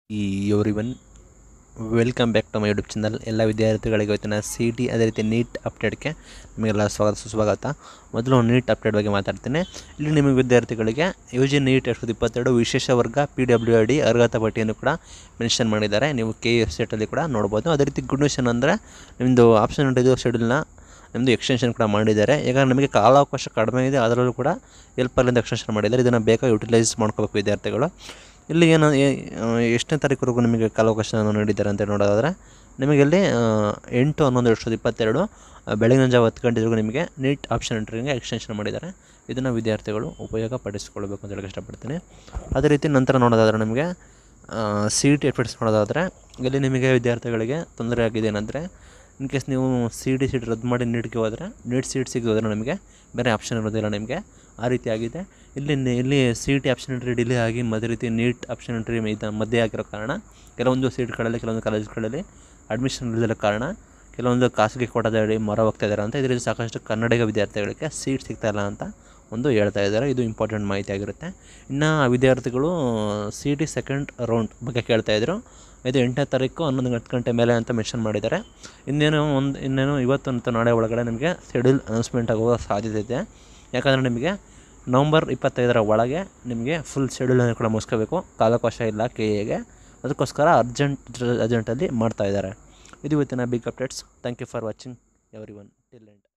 ಈ everyone welcome back to my YouTube channel ಎಲ್ಲ ವಿದ್ಯಾರ್ಥಿಗಳಿಗೆ ಇವತ್ತಿನ ಸಿ ಟಿ ಅದೇ ರೀತಿ ನೀಟ್ ಅಪ್ಡೇಟ್ಗೆ ನಿಮಗೆಲ್ಲ ಸ್ವಾಗತ ಸುಸ್ವಾಗತ ಮೊದಲು ನೀಟ್ ಅಪ್ಡೇಟ್ ಬಗ್ಗೆ ಮಾತಾಡ್ತೀನಿ ಇಲ್ಲಿ ನಿಮಗೆ ವಿದ್ಯಾರ್ಥಿಗಳಿಗೆ ಯು ಜಿ ನೀಟ್ ಎರಡು ಸಾವಿರದ ಇಪ್ಪತ್ತೆರಡು ವಿಶೇಷ ವರ್ಗ ಪಿ ಡಬ್ಲ್ಯೂ ಐ ಡಿ ಅರ್ಹತಾ ಪಟ್ಟಿಯನ್ನು ಕೂಡ ಮೆನ್ಷನ್ ಮಾಡಿದ್ದಾರೆ ನೀವು ಕೆ ಎಫ್ ಸೆಟಲ್ಲಿ ಕೂಡ ನೋಡ್ಬೋದು ಅದೇ ರೀತಿ ಗುಡ್ ನ್ಯೂಸ್ ಏನಂದರೆ ನಿಮ್ಮದು ಆಪ್ಷನ್ ಉಂಟಿದ್ದು ಶೆಡ್ಯೂಲ್ನ ನಿಮ್ಮದು ಎಕ್ಸ್ಟೆನ್ಷನ್ ಕೂಡ ಮಾಡಿದ್ದಾರೆ ಈಗ ನಮಗೆ ಕಾಲಾವಕಾಶ ಕಡಿಮೆ ಇದೆ ಅದರಲ್ಲೂ ಕೂಡ ಎಲ್ಪಲ್ಲಿಂದ ಎಕ್ಸ್ಟೆನ್ಷನ್ ಮಾಡಿದ್ದಾರೆ ಇದನ್ನು ಬೇಗ ಯುಟಿಲೈಸ್ ಮಾಡ್ಕೋಬೇಕು ವಿದ್ಯಾರ್ಥಿಗಳು ಇಲ್ಲಿ ಏನು ಎ- ಆ, ಎಷ್ಟನೇ ತಾರೀಕುವರೆಗೂ ನಿಮಗೆ ಕಾಲಾವಕಾಶವನ್ನು ನೀಡಿದ್ದಾರೆ ಅಂತ ನೋಡೋದಾದರೆ ನಿಮಗೆ ಇಲ್ಲಿ ಆ, ಎಂಟು ಹನ್ನೊಂದು ಎರಡು ಸಾವಿರದ ಇಪ್ಪತ್ತೆರಡು ಆ, ಬೆಳಗಿನ ಜಾವ ಹತ್ತು ಗಂಟೆವರೆಗೂ ನಿಮಗೆ ನೀಟ್ ಆಪ್ಷನ್ ಎಂಟ್ರಿಗೆ ಎಕ್ಸ್ಟೆನ್ಷನ್ ಮಾಡಿದ್ದಾರೆ ಇದನ್ನು ವಿದ್ಯಾರ್ಥಿಗಳು ಉಪಯೋಗ ಪಡಿಸ್ಕೊಳ್ಬೇಕು ಅಂತ ಹೇಳಕ್ಕೆ ಇಷ್ಟಪಡ್ತೀನಿ ಅದೇ ರೀತಿ ನಂತರ ನೋಡೋದಾದರೆ ನಿಮಗೆ ಸಿ ಟಿ ಎಫೆಕ್ಟ್ಸ್ ನೋಡೋದಾದರೆ ಇಲ್ಲಿ ನಿಮಗೆ ವಿದ್ಯಾರ್ಥಿಗಳಿಗೆ ತೊಂದರೆ ಆಗಿದೆ ಏನಂದರೆ ಇನ್ ಕೇಸ್ ನೀವು ಸಿ ಡಿ ಸೀಟ್ ರದ್ದು ಮಾಡಿ ನೀಟ್ಗೆ ಹೋದರೆ ನೀಟ್ ಸೀಟ್ ಸಿಗೋದ್ರೆ ನಿಮಗೆ ಬೇರೆ ಆಪ್ಷನ್ ಇರೋದಿಲ್ಲ ನಿಮಗೆ ಆ ರೀತಿ ಆಗಿದೆ ಇಲ್ಲಿ ನಿ- ಇಲ್ಲಿ C T option entry delay ಆಗಿ ಅದೇ ರೀತಿ ನೀಟ್ ಆಪ್ಷನ್ ಎಂಟ್ರಿ ಇದು ಮಧ್ಯೆ ಆಗಿರೋ ಕಾರಣ ಕೆಲವೊಂದು ಸೀಟ್ಗಳಲ್ಲಿ ಕೆಲವೊಂದು ಕಾಲೇಜ್ಗಳಲ್ಲಿ ಅಡ್ಮಿಷನ್ ಇಲ್ಲದಿರೋ ಕಾರಣ ಕೆಲವೊಂದು ಖಾಸಗಿ ಕೋಟದಲ್ಲಿ ಮೊರ ಹೋಗ್ತಾ ಇದ್ದಾರೆ ಅಂತ ಇದರಲ್ಲಿ ಸಾಕಷ್ಟು ಕನ್ನಡಿಗ ವಿದ್ಯಾರ್ಥಿಗಳಿಗೆ ಸೀಟ್ ಸಿಗ್ತಾ ಇಲ್ಲ ಅಂತ ಒಂದು ಹೇಳ್ತಾ ಇದ್ದಾರೆ ಇದು ಇಂಪಾರ್ಟೆಂಟ್ ಮಾಹಿತಿ ಆಗಿರುತ್ತೆ ಇನ್ನು ವಿದ್ಯಾರ್ಥಿಗಳು ಸಿ ಟಿ ಸೆಕೆಂಡ್ ರೌಂಡ್ ಬಗ್ಗೆ ಕೇಳ್ತಾ ಇದ್ರು ಇದು ಎಂಟನೇ ತಾರೀಕು ಹನ್ನೊಂದು ಹತ್ತು ಗಂಟೆ ಮೇಲೆ ಅಂತ ಮೆನ್ಷನ್ ಮಾಡಿದ್ದಾರೆ ಇನ್ನೇನು ಒಂದು ಇನ್ನೇನು ಇವತ್ತು ಮತ್ತು ನಾಳೆ ಒಳಗಡೆ ನಿಮಗೆ ಶೆಡ್ಯೂಲ್ ಅನೌನ್ಸ್ಮೆಂಟ್ ಆಗುವ ಸಾಧ್ಯತೆ ಇದೆ ಯಾಕಂದರೆ ನಿಮಗೆ ನವಂಬರ್ ಇಪ್ಪತ್ತೈದರ ಒಳಗೆ ನಿಮಗೆ ಫುಲ್ ಶೆಡ್ಯೂಲನ್ನು ಕೂಡ ಮುಗಿಸ್ಕೋಬೇಕು ಕಾಲಾವಕಾಶ ಇಲ್ಲ ಕೆ ಎಗೆ ಅದಕ್ಕೋಸ್ಕರ ಅರ್ಜೆಂಟ್ ಅರ್ಜೆಂಟಲ್ಲಿ ಮಾಡ್ತಾ ಇದ್ದಾರೆ ಇದು ಇವತ್ತಿನ big updates thank you for watching everyone till end